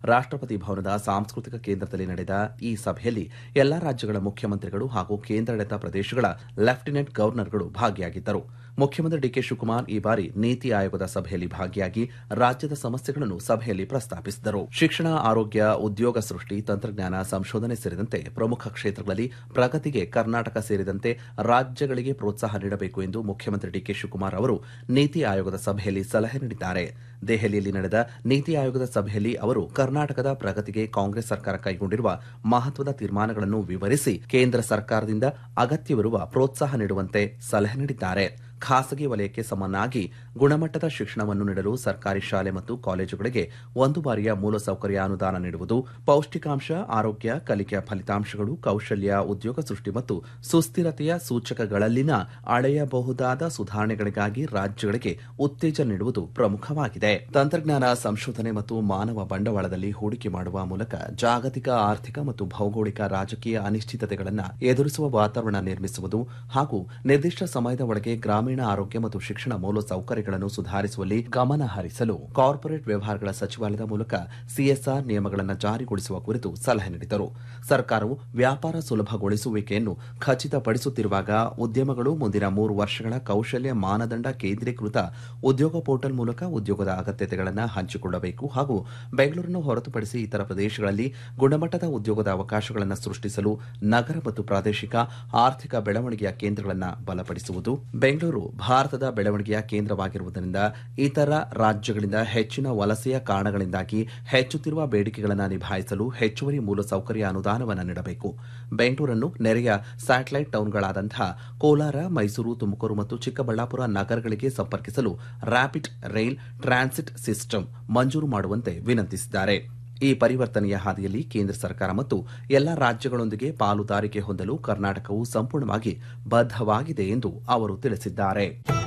ರಾಷ್ಟ್ರಪತಿ ಭವನದ ಸಾಂಸ್ಕೃತಿಕ ಕೇಂದ್ರದಲ್ಲಿ ನಡೆದ ಈ ಸಭೆಯಲ್ಲಿ ಎಲ್ಲಾ ರಾಜ್ಯಗಳ ಮುಖ್ಯಮಂತ್ರಿಗಳು ಹಾಗೂ ಕೇಂದ್ರಾಡಳಿತ ಪ್ರದೇಶಗಳ ಲೆಫ್ಟಿನೆಂಟ್ ಗವರ್ನರ್ಗಳು ಭಾಗಿಯಾಗಿದ್ದರು ಮುಖ್ಯಮಂತ್ರಿ ಡಿಕೆ ಶಿವಕುಮಾರ್ ಈ ಬಾರಿ ನೀತಿ ಆಯೋಗದ ಸಭೆಯಲ್ಲಿ ಭಾಗಿಯಾಗಿ ರಾಜ್ಯದ ಸಮಸ್ಯೆಗಳನ್ನು ಸಭೆಯಲ್ಲಿ ಪ್ರಸ್ತಾಪಿಸಿದರು ಶಿಕ್ಷಣ ಆರೋಗ್ಯ ಉದ್ಯೋಗ ಸೃಷ್ಟಿ ತಂತ್ರಜ್ಞಾನ ಸಂಶೋಧನೆ ಸೇರಿದಂತೆ ಪ್ರಮುಖ ಕ್ಷೇತ್ರಗಳಲ್ಲಿ ಪ್ರಗತಿಗೆ ಕರ್ನಾಟಕ ಸೇರಿದಂತೆ ರಾಜ್ಯಗಳಿಗೆ ಪ್ರೋತ್ಸಾಹ ನೀಡಬೇಕು ಎಂದು ಮುಖ್ಯಮಂತ್ರಿ ಡಿಕೆ ಶಿವಕುಮಾರ್ ಅವರು ನೀತಿ ಆಯೋಗದ ಸಭೆಯಲ್ಲಿ ಸಲಹೆ ನೀಡಿದ್ದಾರೆ ದೆಹಲಿಯಲ್ಲಿ ನಡೆದ ನೀತಿ ಆಯೋಗದ ಸಭೆಯಲ್ಲಿ ಅವರು ಕರ್ನಾಟಕದ ಪ್ರಗತಿಗೆ ಕಾಂಗ್ರೆಸ್ ಸರ್ಕಾರ ಕೈಗೊಂಡಿರುವ ಮಹತ್ವದ ತೀರ್ಮಾನಗಳನ್ನು ವಿವರಿಸಿ ಕೇಂದ್ರ ಸರ್ಕಾರದಿಂದ ಅಗತ್ಯವಿರುವ ಪ್ರೋತ್ಸಾಹ ನೀಡುವಂತೆ ಸಲಹೆ ನೀಡಿದ್ದಾರೆ ಖಾಸಗಿ ವಲಯಕ್ಕೆ ಸಮನಾಗಿ ಗುಣಮಟ್ಟದ ಶಿಕ್ಷಣವನ್ನು ನೀಡಲು ಸರ್ಕಾರಿ ಶಾಲೆ ಮತ್ತು ಕಾಲೇಜುಗಳಿಗೆ ಒಂದು ಬಾರಿಯ ಮೂಲಸೌಕರ್ಯ ಅನುದಾನ ನೀಡುವುದು ಪೌಷ್ಟಿಕಾಂಶ ಆರೋಗ್ಯ ಕಲಿಕೆಯ ಫಲಿತಾಂಶಗಳು ಕೌಶಲ್ಯ ಉದ್ಯೋಗ ಸೃಷ್ಟಿ ಮತ್ತು ಸುಸ್ಥಿರತೆಯ ಸೂಚಕಗಳಲ್ಲಿನ ಅಳೆಯಬಹುದಾದ ಸುಧಾರಣೆಗಳಿಗಾಗಿ ರಾಜ್ಯಗಳಿಗೆ ಉತ್ತೇಜನ ನೀಡುವುದು ಪ್ರಮುಖವಾಗಿದೆ ತಂತ್ರಜ್ಞಾನ ಸಂಶೋಧನೆ ಮತ್ತು ಮಾನವ ಬಂಡವಾಳದಲ್ಲಿ ಹೂಡಿಕೆ ಮಾಡುವ ಮೂಲಕ ಜಾಗತಿಕ ಆರ್ಥಿಕ ಮತ್ತು ಭೌಗೋಳಿಕ ರಾಜಕೀಯ ಅನಿಶ್ಚಿತತೆಗಳನ್ನು ಎದುರಿಸುವ ವಾತಾವರಣ ನಿರ್ಮಿಸುವುದು ಹಾಗೂ ನಿರ್ದಿಷ್ಟ ಸಮಯದ ಒಳಗೆ ಗ್ರಾಮೀಣ ಆರೋಗ್ಯ ಮತ್ತು ಶಿಕ್ಷಣ ಮೂಲಸೌಕರ್ಯಗಳನ್ನು ಸುಧಾರಿಸುವಲ್ಲಿ ಗಮನ ಹರಿಸಲು ಕಾರ್ಪೊರೇಟ್ ವ್ಯವಹಾರಗಳ ಸಚಿವಾಲಯದ ಮೂಲಕ ಸಿಎಸ್ಆರ್ ನಿಯಮಗಳನ್ನು ಜಾರಿಗೊಳಿಸುವ ಕುರಿತು ಸಲಹೆ ನೀಡಿದರು ಸರ್ಕಾರವು ವ್ಯಾಪಾರ ಸುಲಭಗೊಳಿಸುವಿಕೆಯನ್ನು ಖಚಿತಪಡಿಸುತ್ತಿರುವಾಗ ಉದ್ಯಮಗಳು ಮುಂದಿನ ಮೂರು ವರ್ಷಗಳ ಕೌಶಲ್ಯ ಮಾನದಂಡ ಕೇಂದ್ರೀಕೃತ ಉದ್ಯೋಗ ಪೋರ್ಟಲ್ ಮೂಲಕ ಉದ್ಯೋಗದ ಅಗತ್ಯತೆಗಳನ್ನು ಹಂಚಿಕೊಳ್ಳಬೇಕು ಹಾಗೂ ಬೆಂಗಳೂರನ್ನು ಹೊರತುಪಡಿಸಿ ಇತರ ಪ್ರದೇಶಗಳಲ್ಲಿ ಗುಣಮಟ್ಟದ ಉದ್ಯೋಗದ ಅವಕಾಶಗಳನ್ನು ಸೃಷ್ಟಿಸಲು ನಗರ ಮತ್ತು ಪ್ರಾದೇಶಿಕ ಆರ್ಥಿಕ ಬೆಳವಣಿಗೆಯ ಕೇಂದ್ರಗಳನ್ನು ಬಲಪಡಿಸುವುದು ಬೆಂಗಳೂರು ಭಾರತದ ಬೆಳವಣಿಗೆಯ ಕೇಂದ್ರವಾಗಿರುವುದರಿಂದ ಇತರ ರಾಜ್ಯಗಳಿಂದ ಹೆಚ್ಚಿನ ವಲಸೆಯ ಕಾರಣಗಳಿಂದಾಗಿ ಹೆಚ್ಚುತ್ತಿರುವ ಬೇಡಿಕೆಗಳನ್ನು ನಿಭಾಯಿಸಲು ಹೆಚ್ಚುವರಿ ಮೂಲಸೌಕರ್ಯ ಅನುದಾನವನ್ನು ನೀಡಬೇಕು ಬೆಂಗಳೂರನ್ನು ನೆರೆಯ ಸ್ಯಾಟಲೈಟ್ ಟೌನ್ಗಳಾದಂತಹ ಕೋಲಾರ ಮೈಸೂರು ತುಮಕೂರು ಮತ್ತು ಚಿಕ್ಕಬಳ್ಳಾಪುರ ನಗರಗಳಿಗೆ ಸಂಪರ್ಕಿಸಲು ರ್ಯಾಪಿಡ್ ರೈಲ್ ಟ್ರಾನ್ಸಿಟ್ ಸಿಸ್ಟಮ್ ಮಂಜೂರು ಮಾಡುವಂತೆ ವಿನಂತಿಸಿದ್ದಾರೆ ಈ ಪರಿವರ್ತನೆಯ ಹಾದಿಯಲ್ಲಿ ಕೇಂದ್ರ ಸರ್ಕಾರ ಮತ್ತು ಎಲ್ಲಾ ರಾಜ್ಯಗಳೊಂದಿಗೆ ಪಾಲುದಾರಿಕೆ ಹೊಂದಲು ಕರ್ನಾಟಕವು ಸಂಪೂರ್ಣವಾಗಿ ಬದ್ಧವಾಗಿದೆ ಎಂದು ಅವರು ತಿಳಿಸಿದ್ದಾರೆ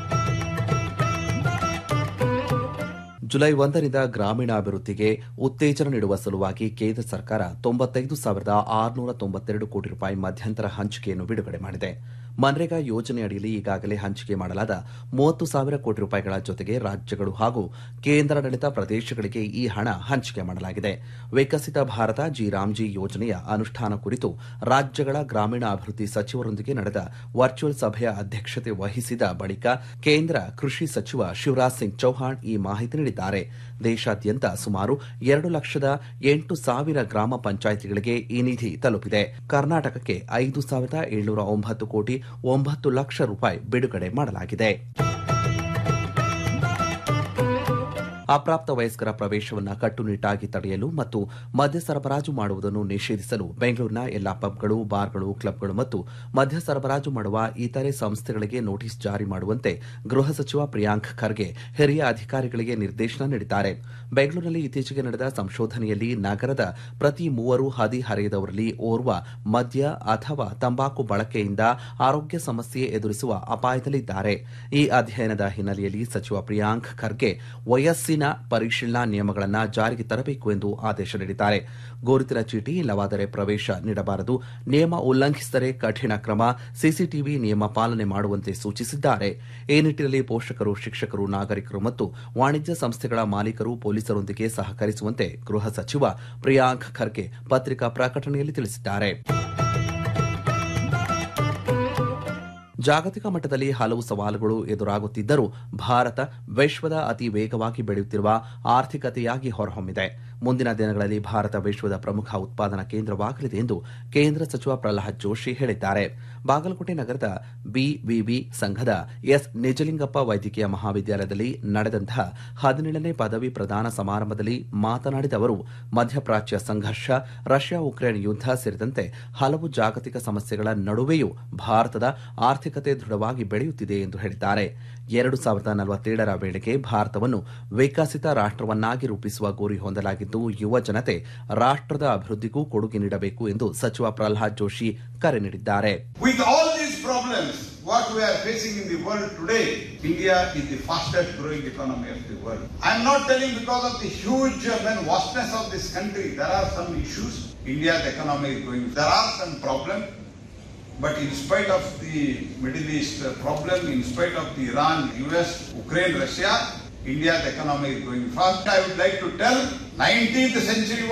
ಜುಲೈ ಒಂದರಿಂದ ಗ್ರಾಮೀಣಾಭಿವೃದ್ಧಿಗೆ ಉತ್ತೇಜನ ನೀಡುವ ಸಲುವಾಗಿ ಕೇಂದ್ರ ಸರ್ಕಾರ ತೊಂಬತ್ತೈದು ಸಾವಿರದ ಆರುನೂರ ತೊಂಬತ್ತೆರಡು ಕೋಟಿ ರೂಪಾಯಿ ಮಧ್ಯಂತರ ಹಂಚಿಕೆಯನ್ನು ಬಿಡುಗಡೆ ಮಾಡಿದೆ ಮನ್ರೇಗಾ ಯೋಜನೆ ಅಡಿಯಲ್ಲಿ ಈಗಾಗಲೇ ಹಂಚಿಕೆ ಮಾಡಲಾದ ಮೂವತ್ತು ಸಾವಿರ ಕೋಟಿ ರೂಪಾಯಿಗಳ ಜೊತೆಗೆ ರಾಜ್ಯಗಳು ಹಾಗೂ ಕೇಂದ್ರಾಡಳಿತ ಪ್ರದೇಶಗಳಿಗೆ ಈ ಹಣ ಹಂಚಿಕೆ ಮಾಡಲಾಗಿದೆ ವಿಕಸಿತ ಭಾರತ ಜಿ ರಾಮ್ಜಿ ಯೋಜನೆಯ ಅನುಷ್ಠಾನ ಕುರಿತು ರಾಜ್ಯಗಳ ಗ್ರಾಮೀಣ ಅಭಿವೃದ್ಧಿ ಸಚಿವರೊಂದಿಗೆ ನಡೆದ ವರ್ಚುವಲ್ ಸಭೆಯ ಅಧ್ಯಕ್ಷತೆ ವಹಿಸಿದ ಬಳಿಕ ಕೇಂದ್ರ ಕೃಷಿ ಸಚಿವ ಶಿವರಾಜ್ ಸಿಂಗ್ ಚೌಹಾಣ್ ಈ ಮಾಹಿತಿ ನೀಡಿದ್ದಾರೆ ದೇಶಾದ್ಯಂತ ಸುಮಾರು ಎರಡು ಲಕ್ಷದ ಎಂಟು ಸಾವಿರ ಗ್ರಾಮ ಪಂಚಾಯಿತಿಗಳಿಗೆ ಈ ನಿಧಿ ತಲುಪಿದೆ ಕರ್ನಾಟಕಕ್ಕೆ ಐದು ಸಾವಿರದ ಏಳ್ನೂರ ಒಂಬತ್ತು ಕೋಟಿ ಒಂಬತ್ತು ಲಕ್ಷ ರೂಪಾಯಿ ಬಿಡುಗಡೆ ಮಾಡಲಾಗಿದೆ ಅಪ್ರಾಪ್ತ ವಯಸ್ಕರ ಪ್ರವೇಶವನ್ನು ಕಟ್ಟುನಿಟ್ಟಾಗಿ ತಡೆಯಲು ಮತ್ತು ಮದ್ಯ ಸರಬರಾಜು ಮಾಡುವುದನ್ನು ನಿಷೇಧಿಸಲು ಬೆಂಗಳೂರಿನ ಎಲ್ಲಾ ಪಬ್ಗಳು ಬಾರ್ಗಳು ಕ್ಲಬ್ಗಳು ಮತ್ತು ಮದ್ಯ ಸರಬರಾಜು ಮಾಡುವ ಇತರೆ ಸಂಸ್ಥೆಗಳಿಗೆ ನೋಟಿಸ್ ಜಾರಿ ಮಾಡುವಂತೆ ಗೃಹ ಸಚಿವ ಪ್ರಿಯಾಂಕ್ ಖರ್ಗೆ ಹಿರಿಯ ಅಧಿಕಾರಿಗಳಿಗೆ ನಿರ್ದೇಶನ ನೀಡಿದ್ದಾರೆ ಬೆಂಗಳೂರಿನಲ್ಲಿ ಇತ್ತೀಚೆಗೆ ನಡೆದ ಸಂಶೋಧನೆಯಲ್ಲಿ ನಗರದ ಪ್ರತಿ ಮೂವರು ಹದಿಹರೆಯದವರಲ್ಲಿ ಓರ್ವ ಮದ್ಯ ಅಥವಾ ತಂಬಾಕು ಬಳಕೆಯಿಂದ ಆರೋಗ್ಯ ಸಮಸ್ಯೆ ಎದುರಿಸುವ ಅಪಾಯದಲ್ಲಿದ್ದಾರೆ ಈ ಅಧ್ಯಯನದ ಹಿನ್ನೆಲೆಯಲ್ಲಿ ಸಚಿವ ಪ್ರಿಯಾಂಕ್ ಖರ್ಗೆ ವಯಸ್ಸಿನ ಪರಿಶೀಲನಾ ನಿಯಮಗಳನ್ನು ಜಾರಿಗೆ ತರಬೇಕು ಎಂದು ಆದೇಶ ನೀಡಿದ್ದಾರೆ ಗುರುತಿನ ಚೀಟಿ ಇಲ್ಲವಾದರೆ ಪ್ರವೇಶ ನೀಡಬಾರದು ನಿಯಮ ಉಲ್ಲಂಘಿಸಿದರೆ ಕಠಿಣ ಕ್ರಮ ಸಿಸಿಟಿವಿ ನಿಯಮ ಪಾಲನೆ ಮಾಡುವಂತೆ ಸೂಚಿಸಿದ್ದಾರೆ ಈ ನಿಟ್ಟಿನಲ್ಲಿ ಪೋಷಕರು ಶಿಕ್ಷಕರು ನಾಗರಿಕರು ಮತ್ತು ವಾಣಿಜ್ಯ ಸಂಸ್ಥೆಗಳ ಮಾಲೀಕರು ಪೊಲೀಸರೊಂದಿಗೆ ಸಹಕರಿಸುವಂತೆ ಗೃಹ ಸಚಿವ ಪ್ರಿಯಾಂಕ್ ಖರ್ಗೆ ಪತ್ರಿಕಾ ಪ್ರಕಟಣೆಯಲ್ಲಿ ತಿಳಿಸಿದ್ದಾರೆ ಜಾಗತಿಕ ಮಟ್ಟದಲ್ಲಿ ಹಲವು ಸವಾಲುಗಳು ಎದುರಾಗುತ್ತಿದ್ದರೂ ಭಾರತ ವಿಶ್ವದ ಅತಿ ವೇಗವಾಗಿ ಬೆಳೆಯುತ್ತಿರುವ ಆರ್ಥಿಕತೆಯಾಗಿ ಹೊರಹೊಮ್ಮಿದೆ ಮುಂದಿನ ದಿನಗಳಲ್ಲಿ ಭಾರತ ವಿಶ್ವದ ಪ್ರಮುಖ ಉತ್ಪಾದನಾ ಕೇಂದ್ರವಾಗಲಿದೆ ಎಂದು ಕೇಂದ್ರ ಸಚಿವ ಪ್ರಹ್ಲಾದ್ ಜೋಶಿ ಹೇಳಿದ್ದಾರೆ ಬಾಗಲಕೋಟೆ ನಗರದ ಬಿವಿವಿ ಸಂಘದ ಎಸ್ ನಿಜಲಿಂಗಪ್ಪ ವೈದ್ಯಕೀಯ ಮಹಾವಿದ್ಯಾಲಯದಲ್ಲಿ ನಡೆದಂತಹ ಹದಿನೇಳನೇ ಪದವಿ ಪ್ರದಾನ ಸಮಾರಂಭದಲ್ಲಿ ಮಾತನಾಡಿದ ಅವರು ಮಧ್ಯಪ್ರಾಚ್ಯ ಸಂಘರ್ಷ ರಷ್ಯಾ ಉಕ್ರೇನ್ ಯುದ್ಧ ಸೇರಿದಂತೆ ಹಲವು ಜಾಗತಿಕ ಸಮಸ್ಯೆಗಳ ನಡುವೆಯೂ ಭಾರತದ ಆರ್ಥಿಕತೆ ದೃಢವಾಗಿ ಬೆಳೆಯುತ್ತಿದೆ ಎಂದು ಹೇಳಿದ್ದಾರೆ ಎರಡು ಸಾವಿರದ ನಲವತ್ತೇಳರ ವೇಳೆಗೆ ಭಾರತವನ್ನು ವಿಕಸಿತ ರಾಷ್ಟವನ್ನಾಗಿ ರೂಪಿಸುವ ಗುರಿ ಹೊಂದಲಾಗಿದ್ದು ಯುವ ಜನತೆ ರಾಷ್ಟದ ಅಭಿವೃದ್ಧಿಗೂ ಕೊಡುಗೆ ನೀಡಬೇಕು ಎಂದು ಸಚಿವ ಪ್ರಹ್ಲಾದ್ ಜೋಶಿ ಕರೆ ನೀಡಿದ್ದಾರೆ With all these problems, what we are facing in the world today, India is the fastest growing economy of the world. I am not telling because of the huge uh, and vastness of this country, there are some issues. India's economy is going, there are some problems. But in spite of the Middle East uh, problem, in spite of the Iran, US, Ukraine, Russia, India's economy is going fast. I would like to tell 19th century